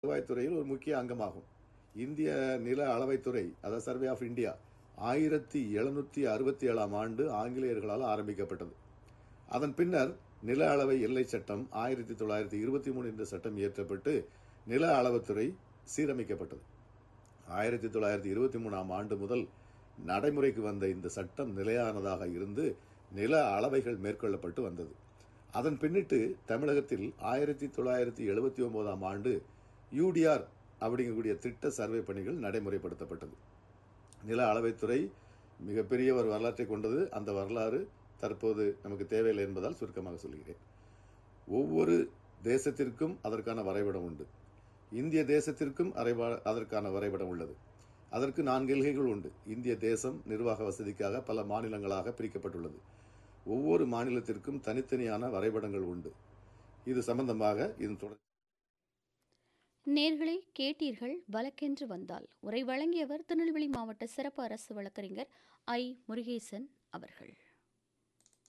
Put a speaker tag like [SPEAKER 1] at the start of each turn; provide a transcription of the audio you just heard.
[SPEAKER 1] வருவாய்த்துறையில் ஒரு முக்கிய அங்கமாகும் இந்திய நில அளவைத்துறை அதாவது சர்வே ஆஃப் இந்தியா ஆயிரத்தி எழுநூற்றி அறுபத்தி ஏழாம் ஆண்டு ஆங்கிலேயர்களால் ஆரம்பிக்கப்பட்டது அதன் பின்னர் நில அளவை எல்லை சட்டம் ஆயிரத்தி தொள்ளாயிரத்தி இருபத்தி மூணு என்ற சட்டம் இயற்றப்பட்டு நில அளவுத்துறை சீரமைக்கப்பட்டது ஆயிரத்தி தொள்ளாயிரத்தி இருபத்தி மூணாம் ஆண்டு முதல் நடைமுறைக்கு வந்த இந்த சட்டம் நிலையானதாக இருந்து நில அளவைகள் மேற்கொள்ளப்பட்டு வந்தது அதன் பின்னிட்டு தமிழகத்தில் ஆயிரத்தி தொள்ளாயிரத்தி எழுபத்தி ஒன்பதாம் ஆண்டு யூடிஆர் அப்படிங்கக்கூடிய திட்ட சர்வே பணிகள் நடைமுறைப்படுத்தப்பட்டது நில அளவைத்துறை மிகப்பெரிய ஒரு வரலாற்றை கொண்டது அந்த வரலாறு தற்போது நமக்கு தேவையில்லை என்பதால் சுருக்கமாக சொல்கிறேன் ஒவ்வொரு தேசத்திற்கும் அதற்கான வரைபடம் உண்டு இந்திய தேசத்திற்கும் அரைவா- அதற்கான வரைபடம் உள்ளது அதற்கு நான்கு எல்கைகள் உண்டு இந்திய தேசம் நிர்வாக வசதிக்காக பல மாநிலங்களாக பிரிக்கப்பட்டுள்ளது ஒவ்வொரு மாநிலத்திற்கும் தனித்தனியான வரைபடங்கள் உண்டு இது சம்பந்தமாக இதன் தொடர்
[SPEAKER 2] நேர்களை கேட்டீர்கள் வழக்கென்று வந்தால் உரை வழங்கியவர் திருநெல்வேலி மாவட்ட சிறப்பு அரசு வழக்கறிஞர் ஐ முருகேசன் அவர்கள்